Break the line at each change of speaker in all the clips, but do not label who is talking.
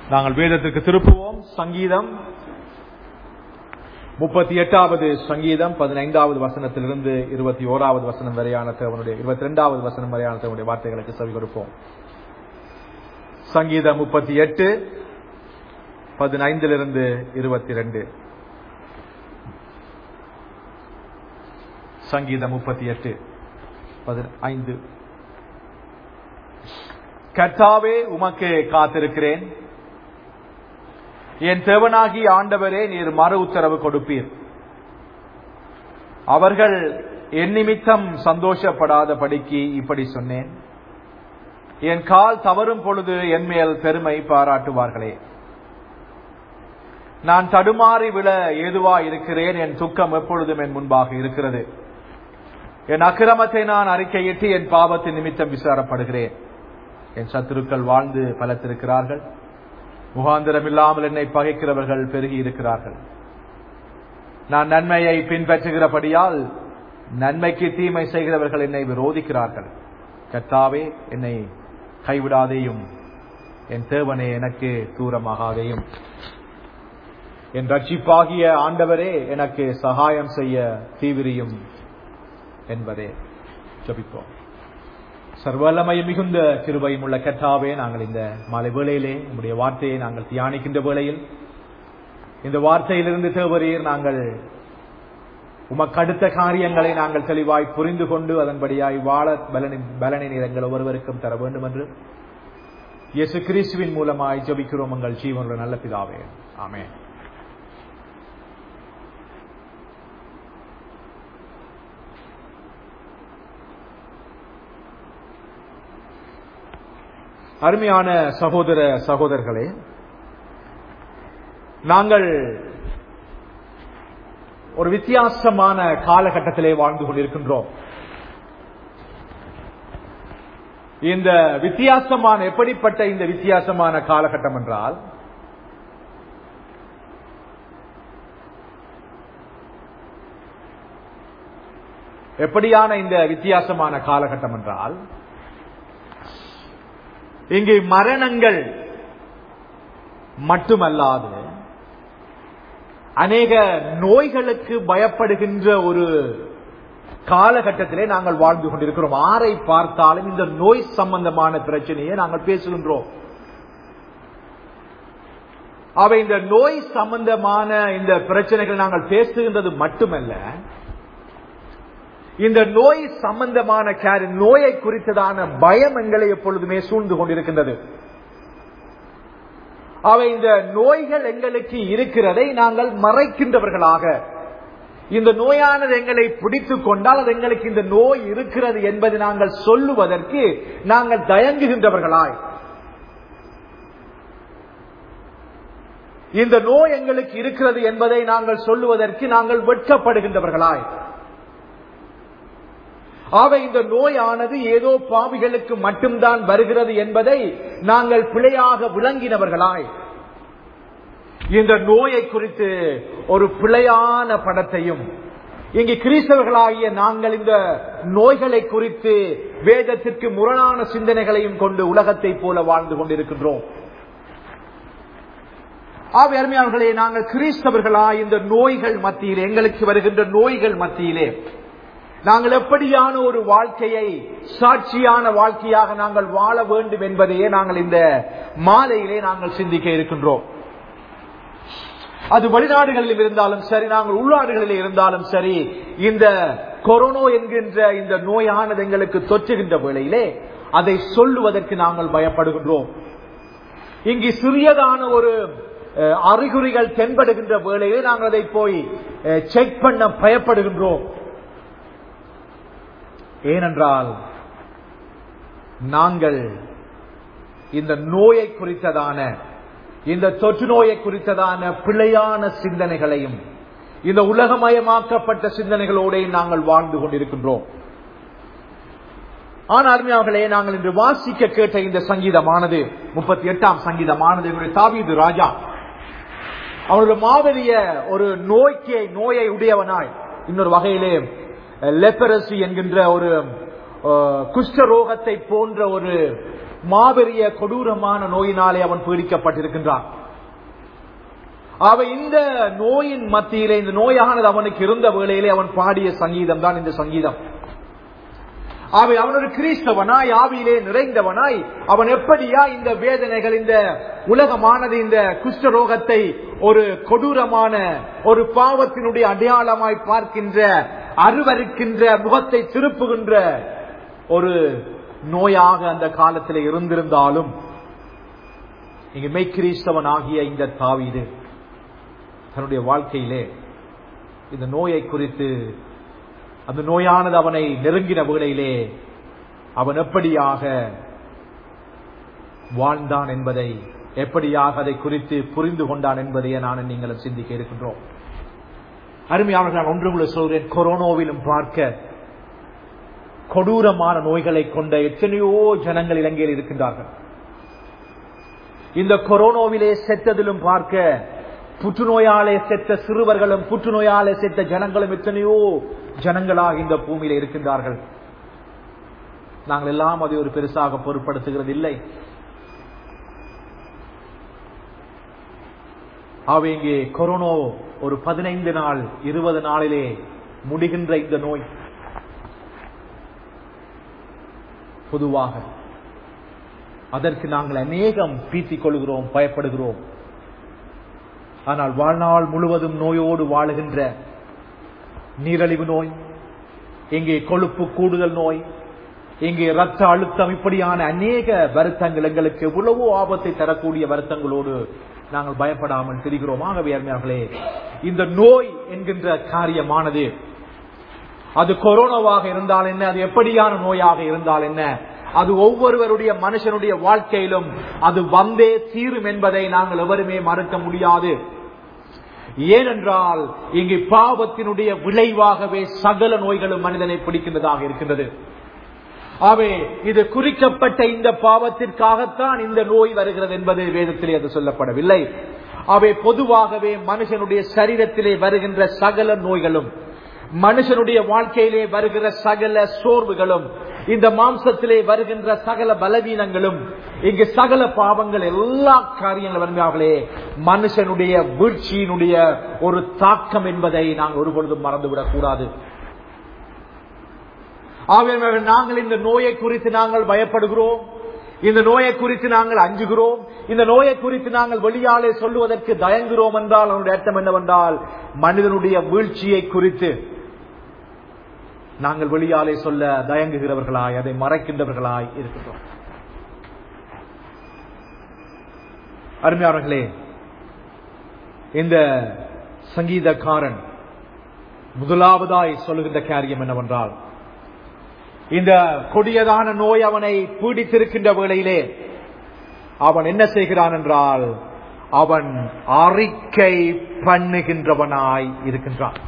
நாங்கள் வேதத்திற்கு திருப்புவோம் சங்கீதம் முப்பத்தி எட்டாவது சங்கீதம் பதினைந்தாவது வசனத்திலிருந்து இருபத்தி ஓராவது வசனம் வரையான தேவனுடைய இருபத்தி ரெண்டாவது வசனம் வரையான தேவனுடைய வார்த்தைகளுக்கு செவி கொடுப்போம் சங்கீதம் முப்பத்தி எட்டு பதினைந்திலிருந்து இருபத்தி ரெண்டு சங்கீதம் முப்பத்தி எட்டு பதினைந்து கர்த்தாவே உமக்கு காத்திருக்கிறேன் என் தேவனாகி ஆண்டவரே நீர் மறு உத்தரவு கொடுப்பீர் அவர்கள் என் நிமித்தம் சந்தோஷப்படாத படிக்கு இப்படி சொன்னேன் என் கால் தவறும் பொழுது என் மேல் பெருமை பாராட்டுவார்களே நான் தடுமாறி விழ ஏதுவா இருக்கிறேன் என் துக்கம் எப்பொழுதும் என் முன்பாக இருக்கிறது என் அக்கிரமத்தை நான் அறிக்கையிட்டு என் பாவத்தின் நிமித்தம் விசாரப்படுகிறேன் என் சத்துருக்கள் வாழ்ந்து பலத்திருக்கிறார்கள் முகாந்திரம் இல்லாமல் என்னை பகைக்கிறவர்கள் பெருகி இருக்கிறார்கள் நான் நன்மையை பின்பற்றுகிறபடியால் நன்மைக்கு தீமை செய்கிறவர்கள் என்னை விரோதிக்கிறார்கள் கர்த்தாவே என்னை கைவிடாதேயும் என் தேவனே எனக்கு தூரமாகாதேயும் என் ரட்சிப்பாகிய ஆண்டவரே எனக்கு சகாயம் செய்ய தீவிரியும் என்பதே ஜபிப்போம் சர்வலமயம் மிகுந்த கிருபையும் உள்ள கட்டாவே நாங்கள் இந்த மாலை வேளையிலே நம்முடைய வார்த்தையை நாங்கள் தியானிக்கின்ற வேளையில் இந்த வார்த்தையிலிருந்து தேவரீர் நாங்கள் உமக்கு அடுத்த காரியங்களை நாங்கள் தெளிவாய் புரிந்து கொண்டு அதன்படியாய் வாழ பலனை பலனை எங்கள் ஒவ்வொருவருக்கும் தர வேண்டும் என்று இயேசு கிறிஸ்துவின் மூலமாய் ஜபிக்கிறோம் உங்கள் ஜீவனுள்ள நல்ல பிதாவே ஆமே அருமையான சகோதர சகோதரர்களே நாங்கள் ஒரு வித்தியாசமான காலகட்டத்திலே வாழ்ந்து கொண்டிருக்கின்றோம் இந்த வித்தியாசமான எப்படிப்பட்ட இந்த வித்தியாசமான காலகட்டம் என்றால் எப்படியான இந்த வித்தியாசமான காலகட்டம் என்றால் இங்கு மரணங்கள் மட்டுமல்லாது அநேக நோய்களுக்கு பயப்படுகின்ற ஒரு காலகட்டத்திலே நாங்கள் வாழ்ந்து கொண்டிருக்கிறோம் ஆரை பார்த்தாலும் இந்த நோய் சம்பந்தமான பிரச்சனையை நாங்கள் பேசுகின்றோம் அவை இந்த நோய் சம்பந்தமான இந்த பிரச்சனைகள் நாங்கள் பேசுகின்றது மட்டுமல்ல இந்த நோய் சம்பந்தமான கேரி நோயை குறித்ததான பயம் எங்களை எப்பொழுதுமே சூழ்ந்து கொண்டிருக்கின்றது அவை இந்த நோய்கள் எங்களுக்கு இருக்கிறதை நாங்கள் மறைக்கின்றவர்களாக இந்த நோயானது எங்களை பிடித்துக் கொண்டால் அது எங்களுக்கு இந்த நோய் இருக்கிறது என்பதை நாங்கள் சொல்லுவதற்கு நாங்கள் தயங்குகின்றவர்களாய் இந்த நோய் எங்களுக்கு இருக்கிறது என்பதை நாங்கள் சொல்லுவதற்கு நாங்கள் வெட்கப்படுகின்றவர்களாய் ஆக இந்த நோயானது ஏதோ பாவிகளுக்கு மட்டும்தான் வருகிறது என்பதை நாங்கள் பிழையாக விளங்கினவர்களாய் இந்த நோயை குறித்து ஒரு பிழையான படத்தையும் இங்கு கிறிஸ்தவர்களாகிய நாங்கள் இந்த நோய்களை குறித்து வேதத்திற்கு முரணான சிந்தனைகளையும் கொண்டு உலகத்தை போல வாழ்ந்து கொண்டிருக்கின்றோம் ஆவி அருமையாளர்களே நாங்கள் கிறிஸ்தவர்களாய் இந்த நோய்கள் மத்தியிலே எங்களுக்கு வருகின்ற நோய்கள் மத்தியிலே நாங்கள் எப்படியான ஒரு வாழ்க்கையை சாட்சியான வாழ்க்கையாக நாங்கள் வாழ வேண்டும் என்பதையே நாங்கள் இந்த மாலையிலே நாங்கள் சிந்திக்க இருக்கின்றோம் அது வெளிநாடுகளில் இருந்தாலும் சரி நாங்கள் உள்நாடுகளில் இருந்தாலும் சரி இந்த கொரோனா என்கின்ற இந்த நோயானது எங்களுக்கு தொற்றுகின்ற வேளையிலே அதை சொல்லுவதற்கு நாங்கள் பயப்படுகின்றோம் இங்கு சிறியதான ஒரு அறிகுறிகள் தென்படுகின்ற வேளையிலே நாங்கள் அதை போய் செக் பண்ண பயப்படுகின்றோம் ஏனென்றால் நாங்கள் இந்த நோயை குறித்ததான இந்த தொற்று நோயை குறித்ததான பிழையான சிந்தனைகளையும் இந்த உலகமயமாக்கப்பட்ட சிந்தனைகளோட நாங்கள் வாழ்ந்து கொண்டிருக்கின்றோம் ஆனால் அருமையார்களே நாங்கள் இன்று வாசிக்க கேட்ட இந்த சங்கீதமானது முப்பத்தி எட்டாம் சங்கீதமானது என்னுடைய தாவீது ராஜா அவருடைய மாவலிய ஒரு நோய்க்கே நோயை உடையவனாய் இன்னொரு வகையிலே லெப்பரசி என்கின்ற ஒரு குஷ்ட ரோகத்தை போன்ற ஒரு மாபெரிய கொடூரமான நோயினாலே அவன் பீடிக்கப்பட்டிருக்கின்றான் அவ இந்த நோயின் மத்தியிலே இந்த நோயானது அவனுக்கு இருந்த வேளையிலே அவன் பாடிய சங்கீதம் தான் இந்த சங்கீதம் அவை அவன் ஒரு கிறிஸ்தவனாய் ஆவியிலே நிறைந்தவனாய் அவன் எப்படியா இந்த வேதனைகள் இந்த உலகமானது இந்த குஷ்டரோகத்தை ஒரு கொடூரமான ஒரு பாவத்தினுடைய அடையாளமாய் பார்க்கின்ற அருவருக்கின்ற முகத்தை திருப்புகின்ற ஒரு நோயாக அந்த காலத்தில் இருந்திருந்தாலும் இங்கு மெய்கிறிஸ்தவன் ஆகிய இந்த தாவீது தன்னுடைய வாழ்க்கையிலே இந்த நோயை குறித்து அந்த நோயானது அவனை நெருங்கின வேளையிலே அவன் எப்படியாக வாழ்ந்தான் என்பதை எப்படியாக அதை குறித்து புரிந்து கொண்டான் என்பதையே நான் நீங்களும் சிந்திக்க இருக்கின்றோம் அருமையானவர்கள் நான் ஒன்று கூட சொல்கிறேன் கொரோனாவிலும் பார்க்க கொடூரமான நோய்களை கொண்ட எத்தனையோ ஜனங்கள் இலங்கையில் இருக்கின்றார்கள் இந்த கொரோனாவிலே செத்ததிலும் பார்க்க புற்றுநோயாலே செத்த சிறுவர்களும் புற்றுநோயாலே செத்த ஜனங்களும் எத்தனையோ ஜனங்களாக இந்த பூமியில இருக்கின்றார்கள் நாங்கள் எல்லாம் அதை ஒரு பெருசாக பொருட்படுத்துகிறது இல்லை அவை இங்கே கொரோனா ஒரு பதினைந்து நாள் இருபது நாளிலே முடிகின்ற இந்த நோய் பொதுவாக அதற்கு நாங்கள் அநேகம் பீத்திக் கொள்கிறோம் பயப்படுகிறோம் ஆனால் வாழ்நாள் முழுவதும் நோயோடு வாழுகின்ற நீரழிவு நோய் இங்கே கொழுப்பு கூடுதல் நோய் இங்கே ரத்த அழுத்தம் இப்படியான அநேக வருத்தங்கள் எங்களுக்கு எவ்வளவோ ஆபத்தை தரக்கூடிய வருத்தங்களோடு நாங்கள் பயப்படாமல் திரிகிறோம் ஆகவே அருமையார்களே இந்த நோய் என்கின்ற காரியமானது அது கொரோனாவாக இருந்தால் என்ன அது எப்படியான நோயாக இருந்தால் என்ன அது ஒவ்வொருவருடைய மனுஷனுடைய வாழ்க்கையிலும் அது வந்தே தீரும் என்பதை நாங்கள் எவருமே மறுக்க முடியாது ஏனென்றால் இங்கு பாவத்தினுடைய விளைவாகவே சகல நோய்களும் மனிதனை பிடிக்கின்றதாக இருக்கின்றது ஆகவே இது குறிக்கப்பட்ட இந்த பாவத்திற்காகத்தான் இந்த நோய் வருகிறது என்பது வேதத்திலே அது சொல்லப்படவில்லை அவை பொதுவாகவே மனுஷனுடைய சரீரத்திலே வருகின்ற சகல நோய்களும் மனுஷனுடைய வாழ்க்கையிலே வருகிற சகல சோர்வுகளும் இந்த மாம்சத்திலே வருகின்ற சகல பலவீனங்களும் இங்கு சகல பாவங்கள் எல்லா காரியங்கள் வருகிறார்களே மனுஷனுடைய வீழ்ச்சியினுடைய ஒரு தாக்கம் என்பதை நாங்கள் ஒருபொழுதும் மறந்துவிடக் கூடாது ஆகவே நாங்கள் இந்த நோயை குறித்து நாங்கள் பயப்படுகிறோம் இந்த நோயை குறித்து நாங்கள் அஞ்சுகிறோம் இந்த நோயை குறித்து நாங்கள் வெளியாலே சொல்லுவதற்கு தயங்குகிறோம் என்றால் அதனுடைய அர்த்தம் என்னவென்றால் மனிதனுடைய வீழ்ச்சியை குறித்து நாங்கள் வெளியாலே சொல்ல தயங்குகிறவர்களாய் அதை மறைக்கின்றவர்களாய் இருக்கின்றோம் அருமையாளர்களே இந்த சங்கீதக்காரன் முதலாவதாய் சொல்லுகின்ற காரியம் என்னவென்றால் இந்த கொடியதான நோய் அவனை பீடித்திருக்கின்ற வேளையிலே அவன் என்ன செய்கிறான் என்றால் அவன் அறிக்கை பண்ணுகின்றவனாய் இருக்கின்றான்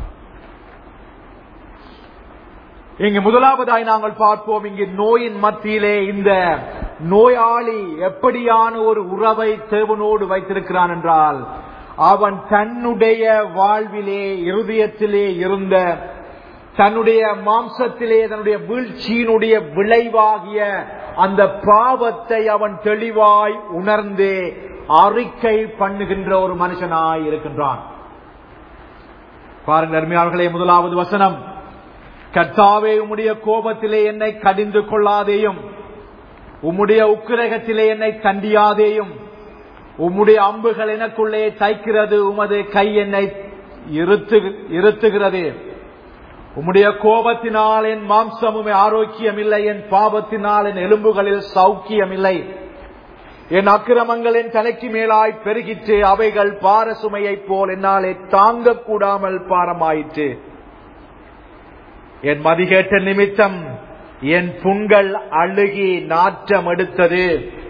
இங்கு முதலாவதாய் நாங்கள் பார்ப்போம் இங்கு நோயின் மத்தியிலே இந்த நோயாளி எப்படியான ஒரு உறவை தேவனோடு வைத்திருக்கிறான் என்றால் அவன் தன்னுடைய வாழ்விலே இருதயத்திலே இருந்த தன்னுடைய மாம்சத்திலே தன்னுடைய வீழ்ச்சியினுடைய விளைவாகிய அந்த பாவத்தை அவன் தெளிவாய் உணர்ந்து அறிக்கை பண்ணுகின்ற ஒரு மனுஷனாய் இருக்கின்றான் பாருங்கள் அருமையாளர்களே முதலாவது வசனம் கர்த்தாவே உம்முடைய கோபத்திலே என்னை கடிந்து கொள்ளாதேயும் உம்முடைய உக்கிரகத்திலே என்னை தண்டியாதேயும் உம்முடைய அம்புகள் எனக்குள்ளே தைக்கிறது உமது கை என்னை இருத்துகிறது உம்முடைய கோபத்தினால் என் மாம்சமுமே ஆரோக்கியம் இல்லை என் பாவத்தினால் என் எலும்புகளில் சௌக்கியம் இல்லை என் அக்கிரமங்கள் என் தலைக்கு மேலாய் பெருகிற்று அவைகள் பார சுமையைப் போல் என்னாலே தாங்க கூடாமல் பாரமாயிற்று என் மதிகேட்ட நிமித்தம் என் புண்கள் அழுகி நாற்றம் எடுத்தது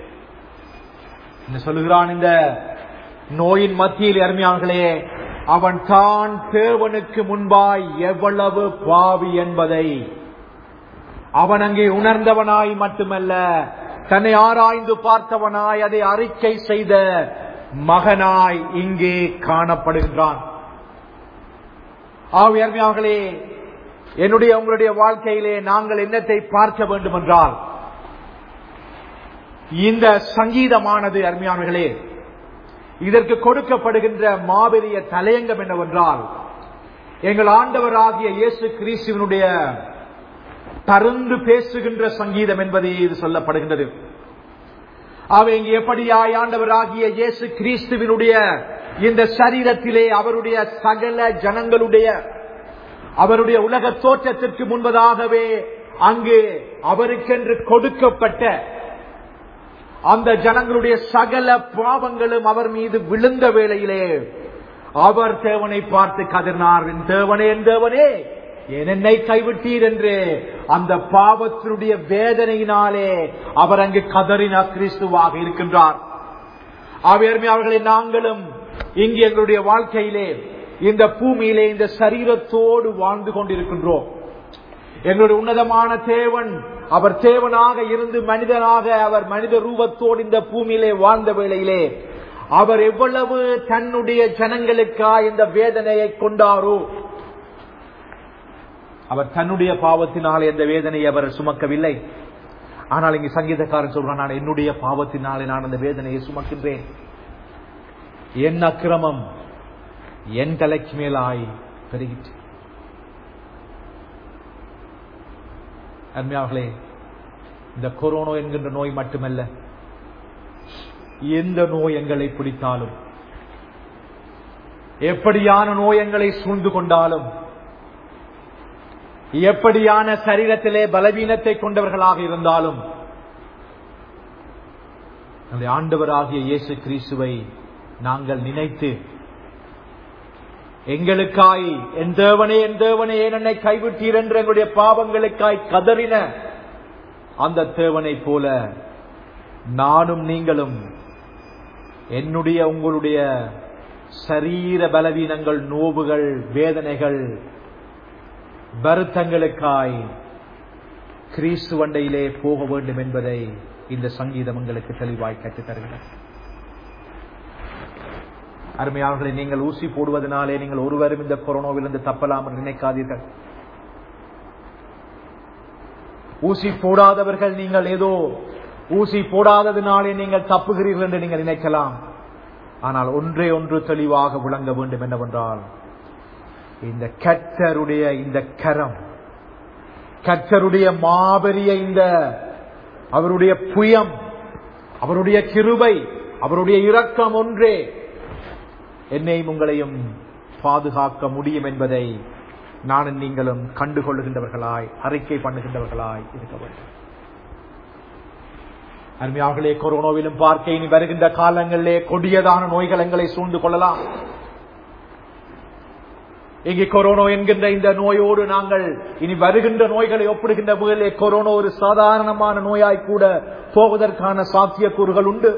என்ன சொல்லுகிறான் இந்த நோயின் மத்தியில் அருமையானர்களே அவன் தான் தேவனுக்கு முன்பாய் எவ்வளவு பாவி என்பதை அவன் அங்கே உணர்ந்தவனாய் மட்டுமல்ல தன்னை ஆராய்ந்து பார்த்தவனாய் அதை அறிக்கை செய்த மகனாய் இங்கே காணப்படுகின்றான் ஆவியர்மையார்களே என்னுடைய உங்களுடைய வாழ்க்கையிலே நாங்கள் என்னத்தை பார்க்க வேண்டும் என்றால் இந்த சங்கீதமானது அருமையானவர்களே இதற்கு கொடுக்கப்படுகின்ற மாபெரிய தலையங்கம் என்னவென்றால் எங்கள் ஆண்டவராகிய இயேசு கிறிஸ்துவனுடைய தருந்து பேசுகின்ற சங்கீதம் என்பது இது சொல்லப்படுகின்றது அவை இங்கு எப்படியாய் ஆண்டவராகிய இயேசு கிறிஸ்துவினுடைய இந்த சரீரத்திலே அவருடைய சகல ஜனங்களுடைய அவருடைய உலக தோற்றத்திற்கு முன்பதாகவே அங்கு அவருக்கென்று கொடுக்கப்பட்ட அந்த ஜனங்களுடைய சகல பாவங்களும் அவர் மீது விழுந்த வேளையிலே அவர் தேவனை பார்த்து கதிர்னார் என் தேவனே என் தேவனே ஏன் என்னை கைவிட்டீர் என்று அந்த பாவத்தினுடைய வேதனையினாலே அவர் அங்கு கதறின கிறிஸ்துவாக இருக்கின்றார் ஆவியர்மை அவர்களை நாங்களும் இங்கு எங்களுடைய வாழ்க்கையிலே இந்த பூமியிலே இந்த சரீரத்தோடு வாழ்ந்து கொண்டிருக்கின்றோம் எங்களுடைய உன்னதமான தேவன் அவர் தேவனாக இருந்து மனிதனாக அவர் மனித ரூபத்தோடு இந்த பூமியிலே வாழ்ந்த வேளையிலே அவர் எவ்வளவு தன்னுடைய ஜனங்களுக்கா இந்த வேதனையை கொண்டாரோ அவர் தன்னுடைய பாவத்தினாலே இந்த வேதனையை அவர் சுமக்கவில்லை ஆனால் இங்கு சங்கீதக்காரன் சொல்றான் நான் என்னுடைய பாவத்தினாலே நான் அந்த வேதனையை சுமக்கின்றேன் என் அக்கிரமம் என் தலைக்கு மேலாய் பெருகிட்டு அருமையார்களே இந்த கொரோனா என்கின்ற நோய் மட்டுமல்ல எந்த நோய் எங்களை பிடித்தாலும் எப்படியான நோய் எங்களை சூழ்ந்து கொண்டாலும் எப்படியான சரீரத்திலே பலவீனத்தை கொண்டவர்களாக இருந்தாலும் நம்முடைய ஆண்டவராகிய இயேசு கிறிஸ்துவை நாங்கள் நினைத்து எங்களுக்காய் என் தேவனே என் தேவனே ஏன் என்னை கைவிட்டீர் என்று எங்களுடைய பாவங்களுக்காய் கதறின அந்த தேவனை போல நானும் நீங்களும் என்னுடைய உங்களுடைய சரீர பலவீனங்கள் நோவுகள் வேதனைகள் வருத்தங்களுக்காய் கிறிஸ்து வண்டையிலே போக வேண்டும் என்பதை இந்த சங்கீதம் உங்களுக்கு தெளிவாய் கற்றுத் தருகிறது அருமையாளர்களை நீங்கள் ஊசி போடுவதனாலே நீங்கள் ஒருவரும் இந்த கொரோனாவிலிருந்து தப்பலாம் என்று நினைக்காதீர்கள் ஊசி போடாதவர்கள் நீங்கள் ஏதோ ஊசி போடாததினாலே நீங்கள் தப்புகிறீர்கள் என்று நீங்கள் நினைக்கலாம் ஆனால் ஒன்றே ஒன்று தெளிவாக விளங்க வேண்டும் என்னவென்றால் இந்த கத்தருடைய இந்த கரம் கத்தருடைய மாபெரிய இந்த அவருடைய புயம் அவருடைய கிருபை அவருடைய இரக்கம் ஒன்றே என்னையும் உங்களையும் பாதுகாக்க முடியும் என்பதை நானும் நீங்களும் கண்டுகொள்ளுகின்றவர்களாய் அறிக்கை பண்ணுகின்றவர்களாய் இருக்க வேண்டும் அருமையார்களே கொரோனாவிலும் பார்க்க இனி வருகின்ற காலங்களிலே கொடியதான நோய்கள் எங்களை சூழ்ந்து கொள்ளலாம் இங்கே கொரோனா என்கின்ற இந்த நோயோடு நாங்கள் இனி வருகின்ற நோய்களை ஒப்பிடுகின்ற முறையிலே கொரோனா ஒரு சாதாரணமான நோயாய் கூட போவதற்கான சாத்தியக்கூறுகள் உண்டு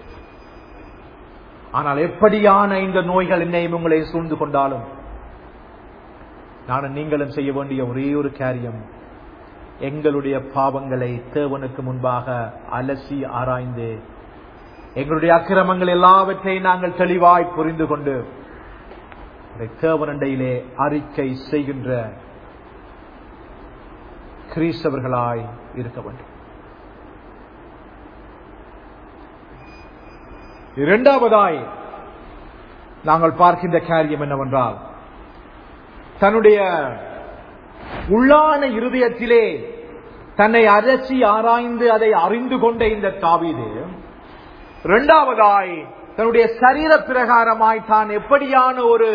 ஆனால் எப்படியான இந்த நோய்கள் என்னையும் உங்களை சூழ்ந்து கொண்டாலும் நானும் நீங்களும் செய்ய வேண்டிய ஒரே ஒரு காரியம் எங்களுடைய பாவங்களை தேவனுக்கு முன்பாக அலசி ஆராய்ந்து எங்களுடைய அக்கிரமங்கள் எல்லாவற்றையும் நாங்கள் தெளிவாய் புரிந்து கொண்டு தேவனண்டையிலே அறிக்கை செய்கின்ற கிறிஸ்தவர்களாய் இருக்க வேண்டும் இரண்டாவதாய் நாங்கள் பார்க்கின்ற காரியம் என்னவென்றால் தன்னுடைய உள்ளான இருதயத்திலே தன்னை அரசி ஆராய்ந்து அதை அறிந்து கொண்ட இந்த தாவீது இரண்டாவதாய் தன்னுடைய சரீர பிரகாரமாய் தான் எப்படியான ஒரு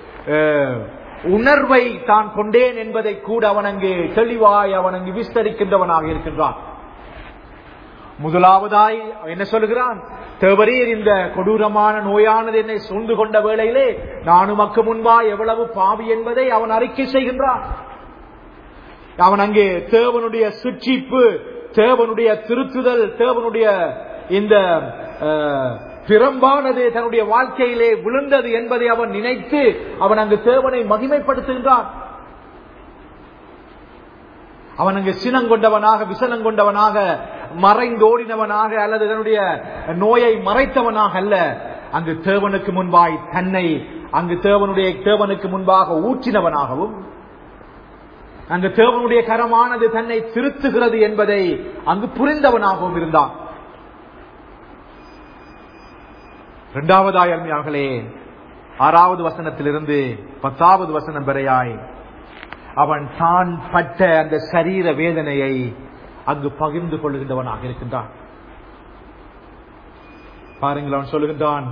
உணர்வை தான் கொண்டேன் என்பதை கூட அவன் அங்கு தெளிவாய் அவன் அங்கு விஸ்தரிக்கின்றவனாக இருக்கின்றான் முதலாவதாய் என்ன சொல்லுகிறான் தேவரீர் இந்த கொடூரமான நோயானது என்னை சூழ்ந்து கொண்ட வேளையிலே நான் உமக்கு முன்பா எவ்வளவு பாவி என்பதை அவன் அறிக்கை செய்கின்றான் அவன் அங்கே தேவனுடைய சிற்றிப்பு தேவனுடைய திருத்துதல் தேவனுடைய இந்த பிரம்பானது தன்னுடைய வாழ்க்கையிலே விழுந்தது என்பதை அவன் நினைத்து அவன் அங்கு தேவனை மகிமைப்படுத்துகின்றான் அவன் அங்கு சினங்கொண்டவனாக விசனம் கொண்டவனாக மறைந்தோடினவனாக அல்லது தன்னுடைய நோயை மறைத்தவனாக அல்ல அங்கு தேவனுக்கு முன்பாய் தன்னை அங்கு தேவனுடைய தேவனுக்கு முன்பாக ஊற்றினவனாகவும் அங்கு தேவனுடைய கரமானது தன்னை திருத்துகிறது என்பதை அங்கு புரிந்தவனாகவும் இருந்தான் இரண்டாவதாய் அருமையார்களே ஆறாவது வசனத்திலிருந்து பத்தாவது வசனம் வரையாய் அவன் தான் பட்ட அந்த சரீர வேதனையை அங்கு பகிர்ந்து கொள்கின்றவனாக இருக்கின்றான் பாருங்கள் அவன் சொல்லுகின்றான்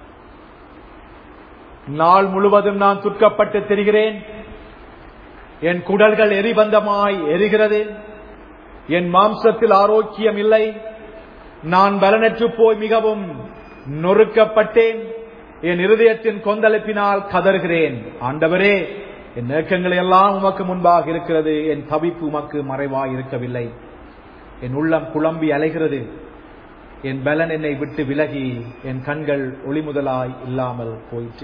நாள் முழுவதும் நான் துக்கப்பட்டு தெரிகிறேன் என் குடல்கள் எரிபந்தமாய் எரிகிறது என் மாம்சத்தில் ஆரோக்கியம் இல்லை நான் பலனற்று போய் மிகவும் நொறுக்கப்பட்டேன் என் இருதயத்தின் கொந்தளிப்பினால் கதறுகிறேன் ஆண்டவரே என் நோக்கங்கள் எல்லாம் உமக்கு முன்பாக இருக்கிறது என் தவிப்பு உமக்கு மறைவாய் இருக்கவில்லை என் உள்ளம் குழம்பி அலைகிறது என் பலன் என்னை விட்டு விலகி என் கண்கள் ஒளிமுதலாய் இல்லாமல் போயிற்று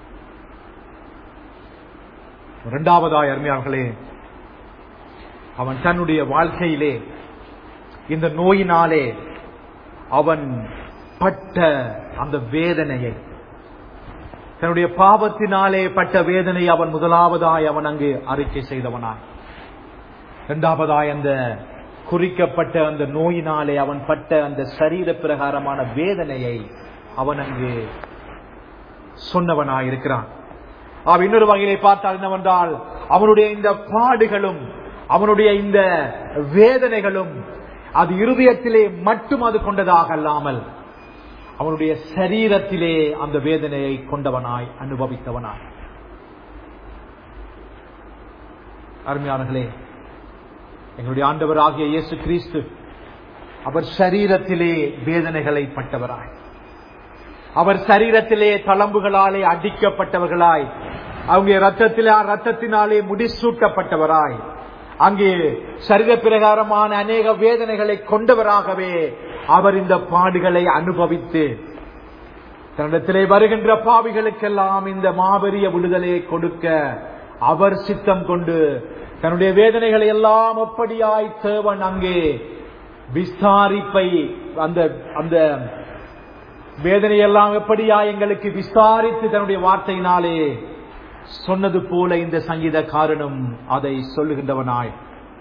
இரண்டாவதாய் அருமையார்களே அவன் தன்னுடைய வாழ்க்கையிலே இந்த நோயினாலே அவன் பட்ட அந்த வேதனையை தன்னுடைய பாவத்தினாலே பட்ட வேதனை அவன் முதலாவதாய் அவன் அங்கு அறிக்கை செய்தவனாய் இரண்டாவதாய் அந்த குறிக்கப்பட்ட அந்த நோயினாலே அவன் பட்ட அந்த சரீர பிரகாரமான வேதனையை அவன் அங்கு சொன்னவனாய் இருக்கிறான் அவன் இன்னொரு வகையிலே பார்த்தால் என்னவென்றால் அவனுடைய இந்த பாடுகளும் அவனுடைய இந்த வேதனைகளும் அது இருதயத்திலே மட்டும் அது கொண்டதாக அல்லாமல் அவனுடைய சரீரத்திலே அந்த வேதனையை கொண்டவனாய் அனுபவித்தவனாய் அருமையானர்களே எங்களுடைய ஆண்டவராகிய இயேசு கிறிஸ்து அவர் சரீரத்திலே வேதனைகளை பட்டவராய் அவர் சரீரத்திலே தளம்புகளாலே அடிக்கப்பட்டவர்களாய் அவங்க ரத்தத்திலே ரத்தத்தினாலே முடிசூட்டப்பட்டவராய் அங்கே சரீர பிரகாரமான அநேக வேதனைகளை கொண்டவராகவே அவர் இந்த பாடுகளை அனுபவித்து தன்னிடத்திலே வருகின்ற பாவிகளுக்கெல்லாம் இந்த மாபெரிய விடுதலையை கொடுக்க அவர் சித்தம் கொண்டு தன்னுடைய வேதனைகளை எல்லாம் எப்படியாய் தேவன் அங்கே விஸ்தாரிப்பை அந்த அந்த வேதனையெல்லாம் எப்படியா எங்களுக்கு விஸ்தாரித்து தன்னுடைய வார்த்தையினாலே சொன்னது போல இந்த சங்கீதக்காரனும் அதை சொல்லுகின்றவனாய்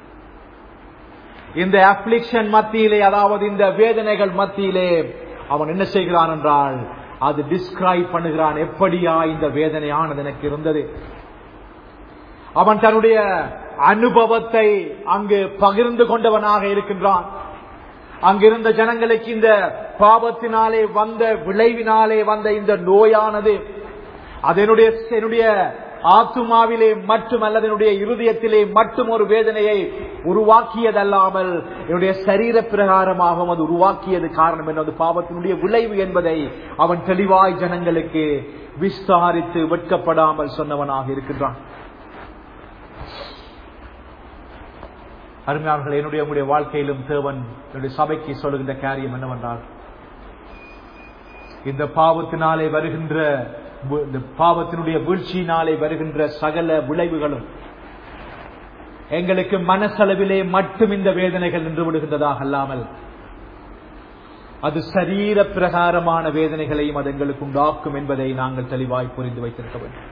இந்த அப்ளிக்ஷன் மத்தியிலே அதாவது இந்த வேதனைகள் மத்தியிலே அவன் என்ன செய்கிறான் என்றால் அது டிஸ்கிரைப் பண்ணுகிறான் எப்படியா இந்த வேதனையானது எனக்கு இருந்தது அவன் தன்னுடைய அனுபவத்தை அங்கு பகிர்ந்து கொண்டவனாக இருக்கின்றான் அங்கிருந்த ஜனங்களுக்கு இந்த பாவத்தினாலே வந்த விளைவினாலே வந்த இந்த நோயானது அதனுடைய என்னுடைய ஆத்துமாவிலே மட்டும் அல்லது என்னுடைய இருதயத்திலே மட்டும் ஒரு வேதனையை உருவாக்கியதல்லாமல் என்னுடைய சரீர பிரகாரமாகவும் அது உருவாக்கியது காரணம் என்னது பாவத்தினுடைய விளைவு என்பதை அவன் தெளிவாய் ஜனங்களுக்கு விஸ்தாரித்து வெட்கப்படாமல் சொன்னவனாக இருக்கின்றான் அருமையாளர்கள் என்னுடைய உங்களுடைய வாழ்க்கையிலும் தேவன் என்னுடைய சபைக்கு சொல்லுகின்ற காரியம் என்னவென்றால் இந்த பாவத்தினாலே வருகின்ற இந்த பாவத்தினுடைய வீழ்ச்சியினாலே வருகின்ற சகல விளைவுகளும் எங்களுக்கு மனசளவிலே மட்டும் இந்த வேதனைகள் நின்று விடுகின்றதாக அல்லாமல் அது சரீர பிரகாரமான வேதனைகளையும் அது எங்களுக்கு உண்டாக்கும் என்பதை நாங்கள் தெளிவாய் புரிந்து வைத்திருக்க வேண்டும்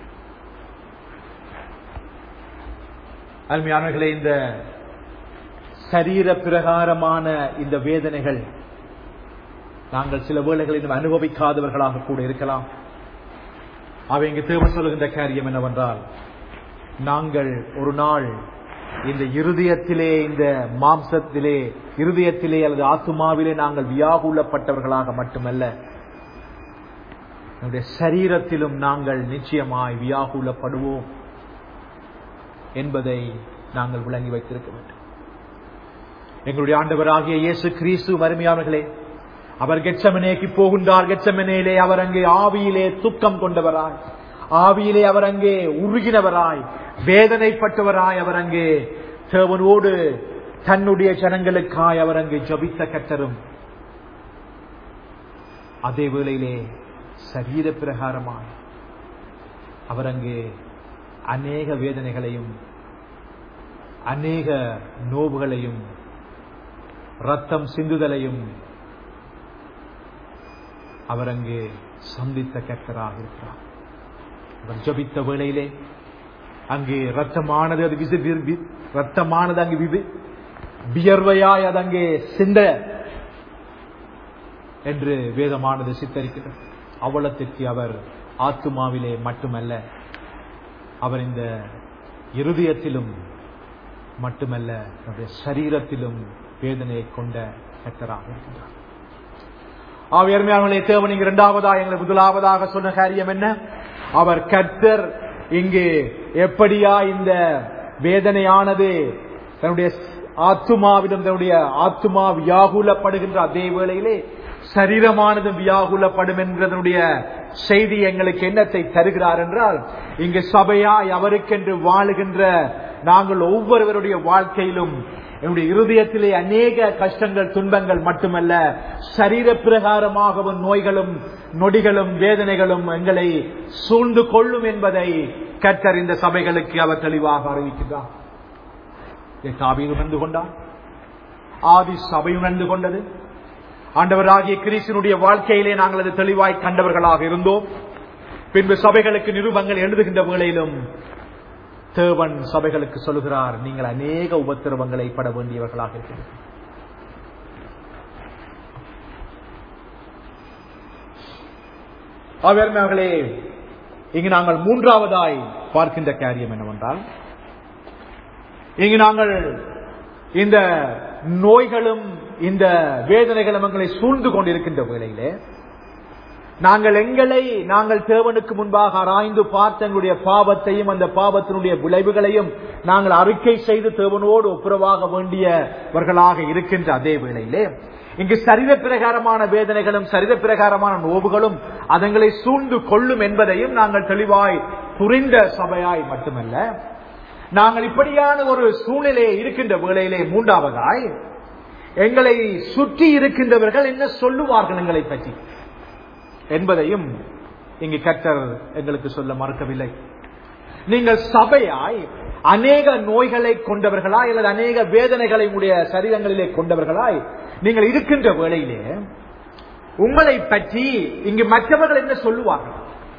அருமையானவர்களே இந்த சரீர பிரகாரமான இந்த வேதனைகள் நாங்கள் சில வேளைகளில் அனுபவிக்காதவர்களாக கூட இருக்கலாம் அவை இங்கு தேவன் சொல்லுகின்ற காரியம் என்னவென்றால் நாங்கள் ஒரு நாள் இந்த இருதயத்திலே இந்த மாம்சத்திலே இருதயத்திலே அல்லது ஆத்துமாவிலே நாங்கள் வியாகுலப்பட்டவர்களாக மட்டுமல்ல நம்முடைய சரீரத்திலும் நாங்கள் நிச்சயமாய் வியாகுலப்படுவோம் என்பதை நாங்கள் விளங்கி வைத்திருக்க வேண்டும் எங்களுடைய ஆண்டவராகிய இயேசு கிறிஸ்து வறுமையானவர்களே அவர் கெச்சமனேக்கு போகின்றார் கெச்சமனேலே அவர் அங்கே ஆவியிலே துக்கம் கொண்டவராய் ஆவியிலே அவர் அங்கே உருகினவராய் வேதனைப்பட்டவராய் அவர் அங்கே தேவனோடு தன்னுடைய ஜனங்களுக்காய் அவர் அங்கே ஜபித்த கட்டரும் அதே வேளையிலே சரீர பிரகாரமாய் அவர் அங்கே அநேக வேதனைகளையும் அநேக நோவுகளையும் ரத்தம் சிந்துதலையும் அவர் அங்கே சந்தித்த கர்த்தராக இருக்கிறார் அவர் ஜபித்த வேளையிலே அங்கே ரத்தமானது அது விசி வி- ரத்தமானது அங்கு விவி வியர்வையாய் அது அங்கே சிந்த என்று வேதமானது சித்தரிக்கிறது அவலத்திற்கு அவர் ஆத்துமாவிலே மட்டுமல்ல அவர் இந்த இருதயத்திலும் மட்டுமல்ல நம்முடைய சரீரத்திலும் வேதனையை கொண்ட கத்தராக இருக்கின்றார் ஆவியர்மையாளர்களே தேவன் இங்கு இரண்டாவதா எங்களுக்கு முதலாவதாக சொன்ன காரியம் என்ன அவர் கர்த்தர் இங்கு எப்படியா இந்த வேதனையானது தன்னுடைய ஆத்துமாவிடம் தன்னுடைய ஆத்துமா வியாகுலப்படுகின்ற அதே வேளையிலே சரீரமானது வியாகுலப்படும் என்கிறதனுடைய செய்தி எங்களுக்கு என்னத்தை தருகிறார் என்றால் இங்கு சபையாய் அவருக்கென்று வாழுகின்ற நாங்கள் ஒவ்வொருவருடைய வாழ்க்கையிலும் என்னுடைய இருதயத்திலே அநேக கஷ்டங்கள் துன்பங்கள் மட்டுமல்ல சரீர பிரகாரமாகவும் நோய்களும் நொடிகளும் வேதனைகளும் எங்களை சூழ்ந்து கொள்ளும் என்பதை கற்றர் இந்த சபைகளுக்கு அவர் தெளிவாக அறிவிக்கின்றார் தாவி உணர்ந்து கொண்டார் ஆதி சபை உணர்ந்து கொண்டது ஆண்டவராகிய கிறிஸ்தனுடைய வாழ்க்கையிலே நாங்கள் அது தெளிவாய் கண்டவர்களாக இருந்தோம் பின்பு சபைகளுக்கு நிருபங்கள் எழுதுகின்ற வேளையிலும் தேவன் சபைகளுக்கு சொல்லுகிறார் நீங்கள் அநேக உபத்திரவங்களை பட வேண்டியவர்களாக இருக்கிறீர்கள் அவர்களே இங்கு நாங்கள் மூன்றாவதாய் பார்க்கின்ற காரியம் என்னவென்றால் இங்கு நாங்கள் இந்த நோய்களும் இந்த வேதனைகளும் எங்களை சூழ்ந்து கொண்டிருக்கின்ற வேளையிலே நாங்கள் எங்களை நாங்கள் தேவனுக்கு முன்பாக ஆராய்ந்து பார்த்து எங்களுடைய பாவத்தையும் அந்த பாவத்தினுடைய விளைவுகளையும் நாங்கள் அறிக்கை செய்து தேவனோடு ஒப்புரவாக வேண்டியவர்களாக இருக்கின்ற அதே வேளையிலே இங்கு சரீர பிரகாரமான வேதனைகளும் சரீர பிரகாரமான நோவுகளும் அதங்களை சூழ்ந்து கொள்ளும் என்பதையும் நாங்கள் தெளிவாய் புரிந்த சபையாய் மட்டுமல்ல நாங்கள் இப்படியான ஒரு சூழ்நிலையை இருக்கின்ற வேளையிலே மூன்றாவதாய் எங்களை சுற்றி இருக்கின்றவர்கள் என்ன சொல்லுவார்கள் எங்களை பற்றி என்பதையும் இங்கு கர்த்தர் எங்களுக்கு சொல்ல மறுக்கவில்லை நீங்கள் சபையாய் அநேக நோய்களை கொண்டவர்களாய் அல்லது அநேக வேதனைகளை உடைய சரீரங்களிலே கொண்டவர்களாய் நீங்கள் இருக்கின்ற வேளையிலே உங்களை பற்றி இங்கு மற்றவர்கள் என்ன சொல்லுவார்கள்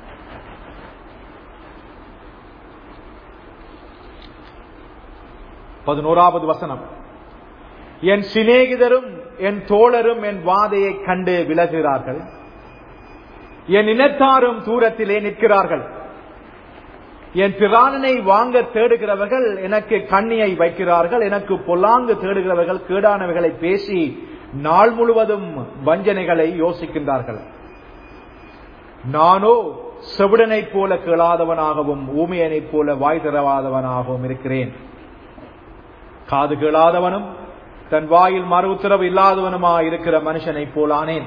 பதினோராவது வசனம் என் சிநேகிதரும் என் தோழரும் என் வாதையை கண்டு விலகுகிறார்கள் என் இனத்தாரும் தூரத்திலே நிற்கிறார்கள் என் பிராணனை வாங்க தேடுகிறவர்கள் எனக்கு கண்ணியை வைக்கிறார்கள் எனக்கு பொல்லாங்கு தேடுகிறவர்கள் கேடானவைகளை பேசி நாள் முழுவதும் வஞ்சனைகளை யோசிக்கின்றார்கள் நானோ செவிடனைப் போல கேளாதவனாகவும் ஊமையனைப் போல வாய் தரவாதவனாகவும் இருக்கிறேன் காது கேளாதவனும் தன் வாயில் மறு உத்தரவு இல்லாதவனுமா இருக்கிற மனுஷனைப் போலானேன்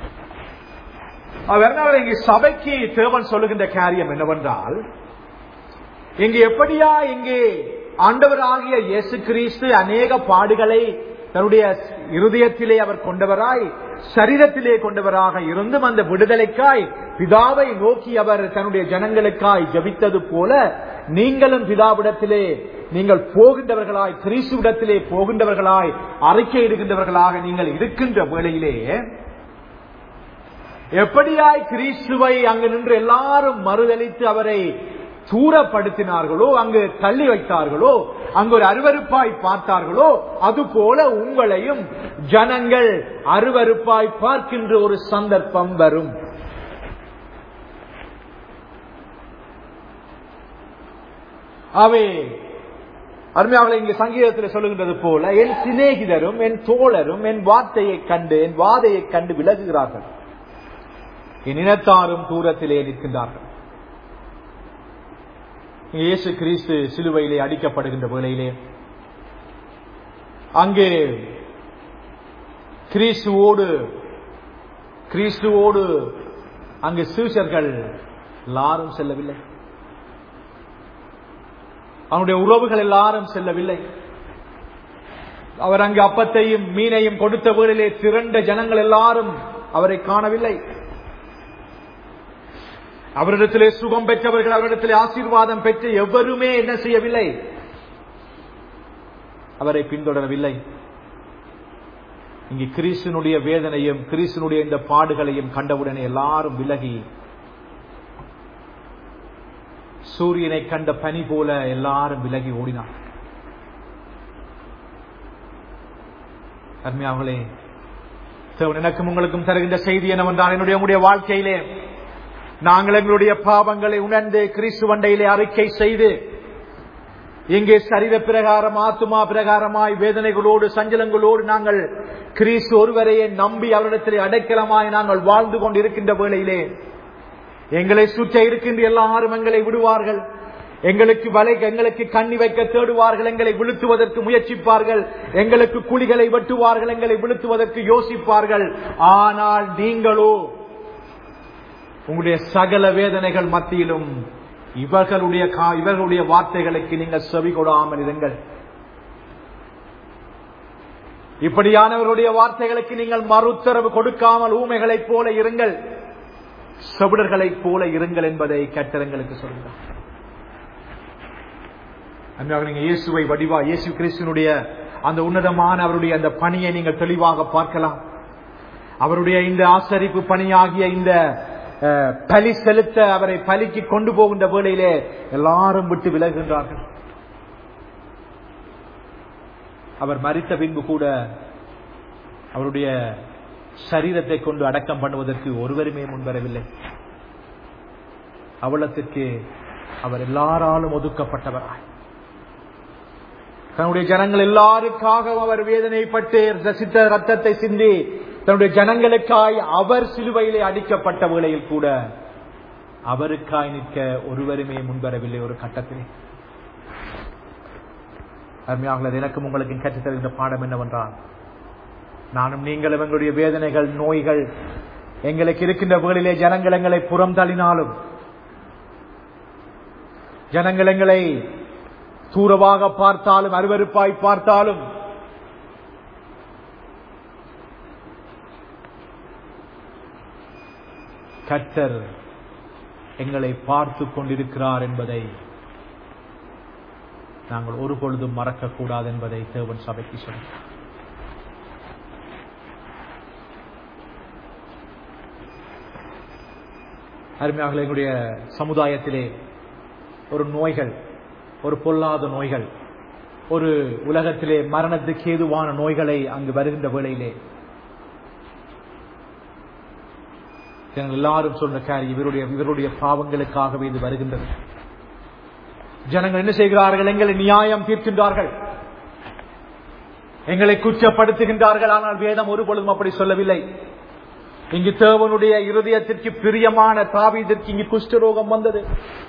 அவர் இங்கு சபைக்கு தேவன் சொல்லுகின்ற காரியம் என்னவென்றால் இங்கு எப்படியா இங்கு ஆண்டவராகிய இயேசு கிறிஸ்து அநேக பாடுகளை தன்னுடைய இருதயத்திலே அவர் கொண்டவராய் சரீரத்திலே கொண்டவராக இருந்தும் அந்த விடுதலைக்காய் பிதாவை நோக்கி அவர் தன்னுடைய ஜனங்களுக்காய் ஜபித்தது போல நீங்களும் பிதாவிடத்திலே நீங்கள் போகின்றவர்களாய் கிறிஸ்துவிடத்திலே போகின்றவர்களாய் அறிக்கையிடுகின்றவர்களாக நீங்கள் இருக்கின்ற வேளையிலே எப்படியாய் கிறிஸ்துவை அங்கு நின்று எல்லாரும் மறுதளித்து அவரை தூரப்படுத்தினார்களோ அங்கு தள்ளி வைத்தார்களோ அங்கு ஒரு அருவருப்பாய் பார்த்தார்களோ அது போல உங்களையும் ஜனங்கள் அருவருப்பாய் பார்க்கின்ற ஒரு சந்தர்ப்பம் வரும் அவை அருமையாவளை இங்கு சங்கீதத்தில் சொல்லுகின்றது போல என் சிநேகிதரும் என் தோழரும் என் வார்த்தையை கண்டு என் வாதையை கண்டு விலகுகிறார்கள் என் இனத்தாரும் தூரத்திலே நிற்கின்றார்கள் இயேசு கிறிஸ்து சிலுவையிலே அடிக்கப்படுகின்ற வேளையிலே அங்கே கிறிஸ்துவோடு கிறிஸ்துவோடு அங்கு சீஷர்கள் எல்லாரும் செல்லவில்லை அவனுடைய உறவுகள் எல்லாரும் செல்லவில்லை அவர் அங்கு அப்பத்தையும் மீனையும் கொடுத்த வேளையிலே திரண்ட ஜனங்கள் எல்லாரும் அவரை காணவில்லை அவரிடத்திலே சுகம் பெற்றவர்கள் அவரிடத்திலே ஆசீர்வாதம் பெற்று எவருமே என்ன செய்யவில்லை அவரை பின்தொடரவில்லை இங்கு கிறிஸ்தனுடைய வேதனையும் கிறிஸ்தனுடைய இந்த பாடுகளையும் கண்டவுடனே எல்லாரும் விலகி சூரியனை கண்ட பனி போல எல்லாரும் விலகி ஓடினார் அருமையாவளே எனக்கும் உங்களுக்கும் தருகின்ற செய்தி என்னவென்றால் என்னுடைய உங்களுடைய வாழ்க்கையிலே நாங்கள் எங்களுடைய பாவங்களை உணர்ந்து கிறிஸ்து வண்டையிலே அறிக்கை செய்து இங்கே சரீர பிரகாரம் ஆத்துமா பிரகாரமாய் வேதனைகளோடு சஞ்சலங்களோடு நாங்கள் கிறிஸ்து ஒருவரையே நம்பி அவரிடத்திலே அடைக்கலமாய் நாங்கள் வாழ்ந்து கொண்டிருக்கின்ற வேளையிலே எங்களை சுற்ற இருக்கின்ற எல்லாரும் எங்களை விடுவார்கள் எங்களுக்கு வலை எங்களுக்கு கண்ணி வைக்க தேடுவார்கள் எங்களை விழுத்துவதற்கு முயற்சிப்பார்கள் எங்களுக்கு குழிகளை வெட்டுவார்கள் எங்களை விழுத்துவதற்கு யோசிப்பார்கள் ஆனால் நீங்களோ உங்களுடைய சகல வேதனைகள் மத்தியிலும் இவர்களுடைய கா- இவர்களுடைய வார்த்தைகளுக்கு நீங்கள் செவி கொடாமல் இருங்கள் இப்படியானவருடைய வார்த்தைகளுக்கு நீங்கள் மறுத்தரவு கொடுக்காமல் ஊமைகளைப் போல இருங்கள் செவிடர்களைப் போல இருங்கள் என்பதை கட்டரங்களுக்கு சொல்கிறார் அன்பாக நீங்க இயேசுவை வடிவா இயேசு கிறிஸ்துனுடைய அந்த உன்னதமான அவருடைய அந்த பணியை நீங்கள் தெளிவாக பார்க்கலாம் அவருடைய இந்த ஆசரிப்பு பணியாகிய இந்த அஹ், பலி செலுத்த அவரை பலிக்கு கொண்டு போகின்ற வேளையிலே எல்லாரும் விட்டு விலகுகின்றார்கள் அவர் மரித்த பின்பு கூட அவருடைய சரீரத்தை கொண்டு அடக்கம் பண்ணுவதற்கு ஒருவருமே முன்வரவில்லை அவலத்திற்கு அவர் எல்லாராலும் ஒதுக்கப்பட்டவராய் தன்னுடைய ஜனங்கள் எல்லாருக்காகவும் அவர் வேதனைப்பட்டு ரசித்த ரத்தத்தை சிந்தி தன்னுடைய ஜனங்களுக்காய் அவர் சிலுவையிலே அடிக்கப்பட்ட வேளையில் கூட அவருக்காய் நிற்க ஒருவருமே முன்வரவில்லை ஒரு கட்டத்திலே அருமையாக எனக்கும் உங்களுக்கு கற்றுத் தருகின்ற பாடம் என்னவென்றால் நானும் நீங்களும் எங்களுடைய வேதனைகள் நோய்கள் எங்களுக்கு இருக்கின்ற வேளையிலே ஜனங்கள் எங்களை புறம் தள்ளினாலும் ஜனங்கள் எங்களை தூரமாக பார்த்தாலும் அருவருப்பாய் பார்த்தாலும் கர்த்தர் எங்களை பார்த்து கொண்டிருக்கிறார் என்பதை நாங்கள் ஒரு பொழுதும் மறக்கக்கூடாது என்பதை தேவன் சபைக்கு சொல்கிறார் அருமையாக எங்களுடைய சமுதாயத்திலே ஒரு நோய்கள் ஒரு பொல்லாத நோய்கள் ஒரு உலகத்திலே மரணத்துக்கு ஏதுவான நோய்களை அங்கு வருகின்ற வேளையிலே ஜனங்கள் எல்லாரும் சொன்ன காரி இவருடைய இவருடைய பாவங்களுக்காகவே இது வருகின்றது ஜனங்கள் என்ன செய்கிறார்கள் எங்களை நியாயம் தீர்க்கின்றார்கள் எங்களை குற்றப்படுத்துகின்றார்கள் ஆனால் வேதம் ஒரு பொழுதும் அப்படி சொல்லவில்லை இங்கு தேவனுடைய இருதயத்திற்கு பிரியமான தாவீதிற்கு இங்கு குஷ்டரோகம் வந்தது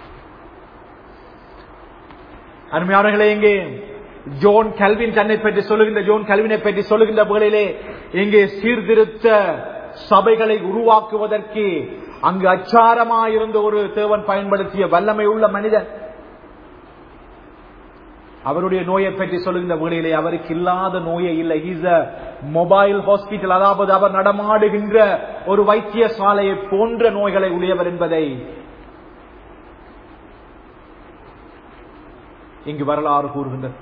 அருமையானர்களே இங்கே ஜோன் கல்வின் தன்னை பற்றி சொல்லுகின்ற ஜோன் கல்வினை பற்றி சொல்லுகின்ற வேளையிலே இங்கே சீர்திருத்த சபைகளை உருவாக்குவதற்கு அங்கு அச்சாரமாயிருந்த ஒரு தேவன் பயன்படுத்திய வல்லமை உள்ள மனிதன் அவருடைய நோயை பற்றி சொல்லுகின்ற வேளையிலே அவருக்கு இல்லாத நோயே இல்லை இஸ் அ மொபைல் ஹாஸ்பிட்டல் அதாவது அவர் நடமாடுகின்ற ஒரு வைத்தியசாலையை போன்ற நோய்களை உடையவர் என்பதை இங்கு வரலாறு கூறுகின்றது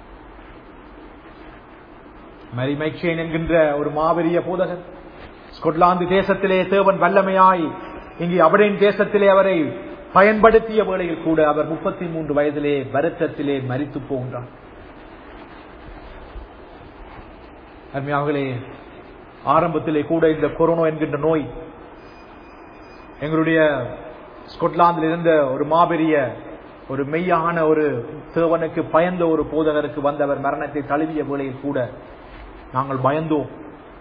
மரி மைக்கேன் என்கின்ற ஒரு மாபெரிய போதகர் ஸ்கொட்லாந்து தேசத்திலே தேவன் வல்லமையாய் இங்கு அபடேன் தேசத்திலே அவரை பயன்படுத்திய வேளையில் கூட அவர் முப்பத்தி மூன்று வயதிலே வருத்தத்திலே மரித்து போகின்றார் அருமையாகலே ஆரம்பத்திலே கூட இந்த கொரோனா என்கின்ற நோய் எங்களுடைய ஸ்கொட்லாந்தில் இருந்த ஒரு மாபெரிய ஒரு மெய்யான ஒரு தேவனுக்கு பயந்த ஒரு போதகருக்கு வந்தவர் மரணத்தை தழுவிய வேளையில் கூட நாங்கள் பயந்தோம்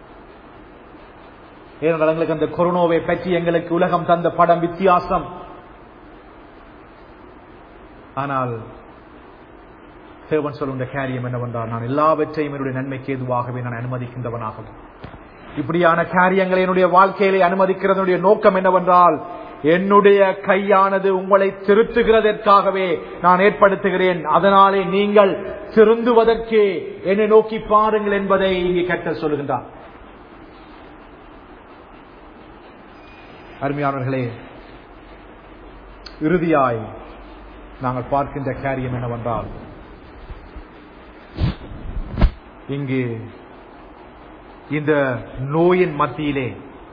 ஏனென்றால் எங்களுக்கு அந்த கொரோனாவை பற்றி எங்களுக்கு உலகம் தந்த படம் வித்தியாசம் ஆனால் தேவன் சொல்லுகின்ற காரியம் என்னவென்றால் நான் எல்லாவற்றையும் என்னுடைய நன்மைக்கு எதுவாகவே நான் அனுமதிக்கின்றவனாகவும் இப்படியான காரியங்களை என்னுடைய வாழ்க்கையிலே அனுமதிக்கிறதனுடைய நோக்கம் என்னவென்றால் என்னுடைய கையானது உங்களை திருத்துகிறதற்காகவே நான் ஏற்படுத்துகிறேன் அதனாலே நீங்கள் திருந்துவதற்கு என்னை நோக்கி பாருங்கள் என்பதை இங்கே கட்ட சொல்லுகின்றார் அருமையானவர்களே இறுதியாய் நாங்கள் பார்க்கின்ற காரியம் என்னவென்றால் இங்கு இந்த நோயின் மத்தியிலே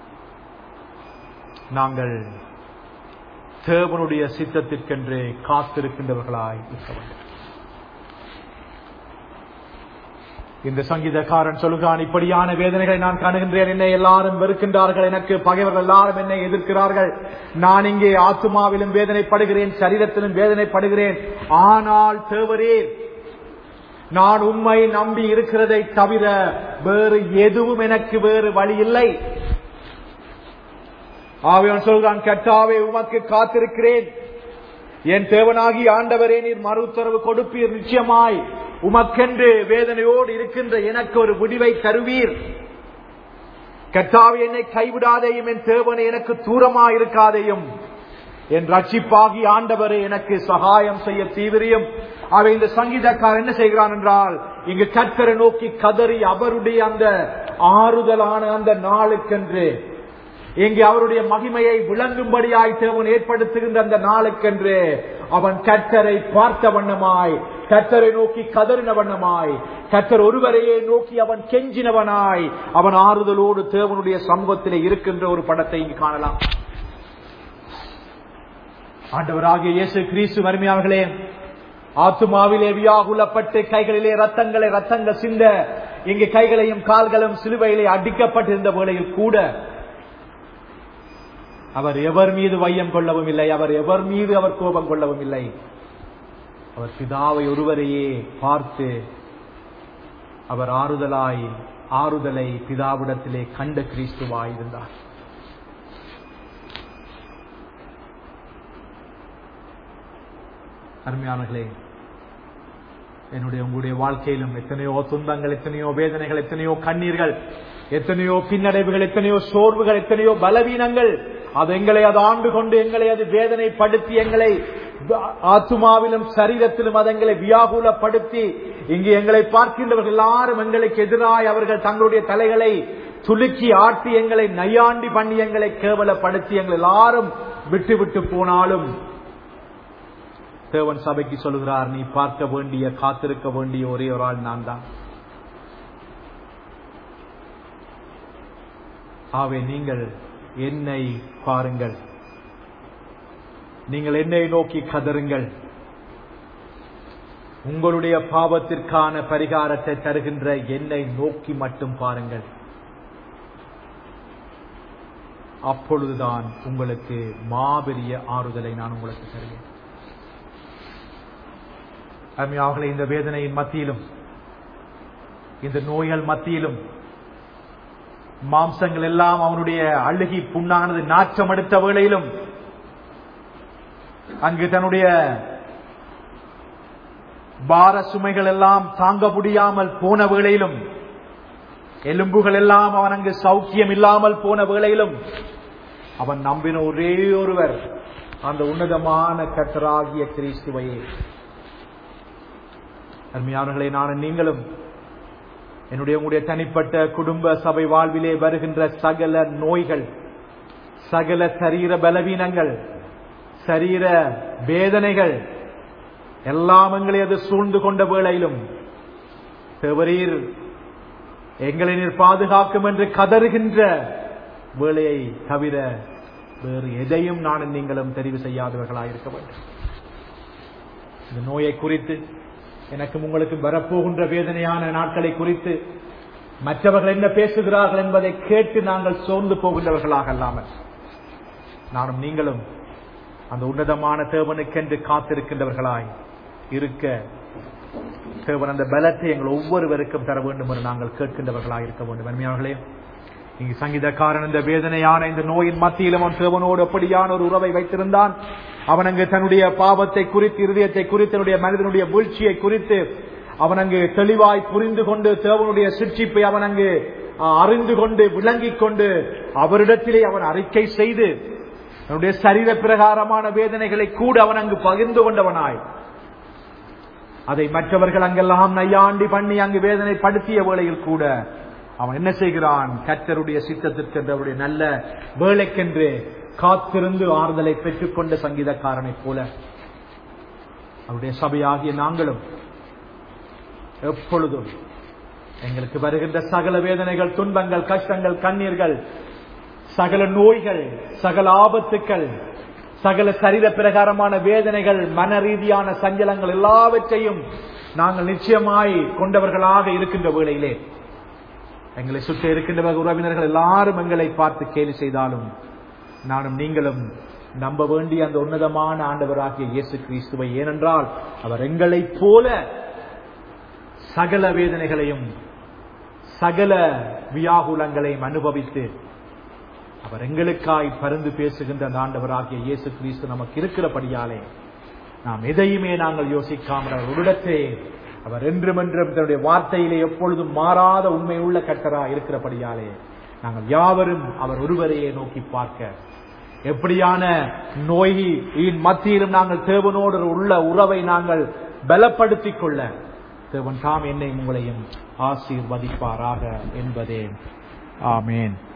நாங்கள் தேவனுடைய சித்தத்திற்கென்று காத்திருக்கின்றவர்களாய் இருக்க வேண்டும் இந்த சங்கீதக்காரன் சொல்லுகிறான் இப்படியான வேதனைகளை நான் காணுகின்றேன் என்னை எல்லாரும் வெறுக்கின்றார்கள் எனக்கு பகைவர்கள் எல்லாரும் என்னை எதிர்க்கிறார்கள் நான் இங்கே ஆத்துமாவிலும் வேதனைப்படுகிறேன் சரீரத்திலும் வேதனைப்படுகிறேன் ஆனால் தேவரே நான் உண்மை நம்பி இருக்கிறதை தவிர வேறு எதுவும் எனக்கு வேறு வழி இல்லை ஆவியவன் சொல்கிறான் கட்டாவே உமக்கு காத்திருக்கிறேன் என் தேவனாகி ஆண்டவரே நீர் மறு உத்தரவு கொடுப்பீர் நிச்சயமாய் உமக்கென்று வேதனையோடு இருக்கின்ற எனக்கு ஒரு முடிவை தருவீர் கட்டாவே என்னை கைவிடாதேயும் என் தேவனை எனக்கு தூரமா இருக்காதேயும் என் ரட்சிப்பாகி ஆண்டவரே எனக்கு சகாயம் செய்ய தீவிரியும் அவை இந்த சங்கீதக்காரர் என்ன செய்கிறான் என்றால் இங்கு கற்கரை நோக்கி கதறி அவருடைய அந்த ஆறுதலான அந்த நாளுக்கென்று இங்கே அவருடைய மகிமையை விளங்கும்படியாய் தேவன் ஏற்படுத்துகின்ற அந்த நாளுக்கென்று அவன் கற்றரை பார்த்த வண்ணமாய் கத்தரை நோக்கி கதறின வண்ணமாய் கத்தர் ஒருவரையே நோக்கி அவன் கெஞ்சினவனாய் அவன் ஆறுதலோடு தேவனுடைய சமூகத்திலே இருக்கின்ற ஒரு படத்தை இங்கு காணலாம் ஆண்டவராகிய இயேசு கிறிஸ்து வறுமையாளர்களே ஆத்துமாவிலே வியாகுலப்பட்டு கைகளிலே ரத்தங்களை ரத்தங்கள் சிந்த இங்கு கைகளையும் கால்களும் சிலுவையிலே அடிக்கப்பட்டிருந்த வேளையில் கூட அவர் எவர் மீது வையம் கொள்ளவும் இல்லை அவர் எவர் மீது அவர் கோபம் கொள்ளவும் இல்லை அவர் பிதாவை ஒருவரையே பார்த்து அவர் ஆறுதலாய் ஆறுதலை பிதாவிடத்திலே கண்ட கிறிஸ்துவாய் இருந்தார் அருமையானர்களே என்னுடைய உங்களுடைய வாழ்க்கையிலும் எத்தனையோ துன்பங்கள் எத்தனையோ வேதனைகள் எத்தனையோ கண்ணீர்கள் எத்தனையோ பின்னடைவுகள் எத்தனையோ சோர்வுகள் எத்தனையோ பலவீனங்கள் அது எங்களை அது ஆண்டு கொண்டு எங்களை அது வேதனைப்படுத்தி எங்களை ஆத்துமாவிலும் சரீரத்திலும் அது எங்களை வியாகுலப்படுத்தி இங்கு எங்களை பார்க்கின்றவர்கள் எல்லாரும் எங்களுக்கு எதிராய் அவர்கள் தங்களுடைய தலைகளை துலுக்கி ஆட்டி எங்களை நையாண்டி பண்ணி எங்களை கேவலப்படுத்தி எங்கள் எல்லாரும் விட்டு விட்டு போனாலும் தேவன் சபைக்கு சொல்லுகிறார் நீ பார்க்க வேண்டிய காத்திருக்க வேண்டிய ஒரே ஒரு ஆள் நான் தான் ஆவே நீங்கள் என்னை பாருங்கள் நீங்கள் என்னை நோக்கி கதருங்கள் உங்களுடைய பாவத்திற்கான பரிகாரத்தை தருகின்ற என்னை நோக்கி மட்டும் பாருங்கள் அப்பொழுதுதான் உங்களுக்கு மாபெரிய ஆறுதலை நான் உங்களுக்கு தருவேன் அருமையாவர்களே இந்த வேதனையின் மத்தியிலும் இந்த நோய்கள் மத்தியிலும் மாம்சங்கள் எல்லாம் அவனுடைய அழுகி புண்ணானது நாற்றம் எடுத்த வேளையிலும் அங்கு தன்னுடைய பார சுமைகள் எல்லாம் தாங்க முடியாமல் போன வேளையிலும் எலும்புகள் எல்லாம் அவன் அங்கு சௌக்கியம் இல்லாமல் போன வேளையிலும் அவன் நம்பின ஒரே ஒருவர் அந்த உன்னதமான கத்தராகிய கிறிஸ்துவையே அருமையானவர்களே நான் நீங்களும் என்னுடைய உங்களுடைய தனிப்பட்ட குடும்ப சபை வாழ்விலே வருகின்ற சகல நோய்கள் சகல சரீர பலவீனங்கள் சரீர வேதனைகள் எல்லாம் எங்களை அது சூழ்ந்து கொண்ட வேளையிலும் தேவரீர் எங்களை நீர் பாதுகாக்கும் என்று கதறுகின்ற வேலையை தவிர வேறு எதையும் நானும் நீங்களும் தெரிவு செய்யாதவர்களாயிருக்க வேண்டும் இந்த நோயை குறித்து எனக்கும் உங்களுக்கு வரப்போகின்ற வேதனையான நாட்களை குறித்து மற்றவர்கள் என்ன பேசுகிறார்கள் என்பதை கேட்டு நாங்கள் சோர்ந்து போகின்றவர்களாக அல்லாமல் நானும் நீங்களும் அந்த உன்னதமான தேவனுக்கென்று காத்திருக்கின்றவர்களாய் இருக்க தேவன் அந்த பலத்தை எங்கள் ஒவ்வொருவருக்கும் தர வேண்டும் என்று நாங்கள் கேட்கின்றவர்களாக இருக்க வேண்டும் அருமையானர்களே இங்கு சங்கீதக்காரன் இந்த வேதனையான இந்த நோயின் மத்தியிலும் அவன் தேவனோடு அப்படியான ஒரு உறவை வைத்திருந்தான் அவன் அங்கு தன்னுடைய பாவத்தை குறித்து இருதயத்தை குறித்து தன்னுடைய மனிதனுடைய வீழ்ச்சியை குறித்து அவன் அங்கு தெளிவாய் புரிந்து கொண்டு தேவனுடைய சிற்சிப்பை அவன் அங்கு அறிந்து கொண்டு விளங்கிக் கொண்டு அவரிடத்திலே அவன் அறிக்கை செய்து தன்னுடைய சரீர பிரகாரமான வேதனைகளை கூட அவன் அங்கு பகிர்ந்து கொண்டவனாய் அதை மற்றவர்கள் அங்கெல்லாம் நையாண்டி பண்ணி அங்கு வேதனைப்படுத்திய வேளையில் கூட அவன் என்ன செய்கிறான் கத்தருடைய சித்தத்திற்கென்று அவருடைய நல்ல வேலைக்கென்று காத்திருந்து ஆறுதலை பெற்றுக்கொண்ட சங்கீதக்காரனைப் போல அவருடைய சபையாகிய நாங்களும் எப்பொழுதும் எங்களுக்கு வருகின்ற சகல வேதனைகள் துன்பங்கள் கஷ்டங்கள் கண்ணீர்கள் சகல நோய்கள் சகல ஆபத்துக்கள் சகல சரீர பிரகாரமான வேதனைகள் மன ரீதியான சஞ்சலங்கள் எல்லாவற்றையும் நாங்கள் நிச்சயமாய் கொண்டவர்களாக இருக்கின்ற வேளையிலே எங்களை சுற்றி இருக்கின்ற உறவினர்கள் எல்லாரும் எங்களை பார்த்து கேலி செய்தாலும் நானும் நீங்களும் நம்ப வேண்டிய அந்த உன்னதமான ஆண்டவராகிய இயேசு கிறிஸ்துவை ஏனென்றால் அவர் எங்களைப் போல சகல வேதனைகளையும் சகல வியாகுலங்களையும் அனுபவித்து அவர் எங்களுக்காய் பருந்து பேசுகின்ற அந்த ஆண்டவராகிய இயேசு கிறிஸ்து நமக்கு இருக்கிறபடியாலே நாம் எதையுமே நாங்கள் யோசிக்காமல் அவர் உடத்தே அவர் என்றும் என்றும் தன்னுடைய வார்த்தையிலே எப்பொழுதும் மாறாத உண்மை உள்ள கட்டரா இருக்கிறபடியாலே நாங்கள் யாவரும் அவர் ஒருவரையே நோக்கி பார்க்க எப்படியான நோயின் மத்தியிலும் நாங்கள் தேவனோடு உள்ள உறவை நாங்கள் பலப்படுத்திக் கொள்ள தேவன் தாம் என்னை உங்களையும் ஆசீர்வதிப்பாராக என்பதே ஆமேன்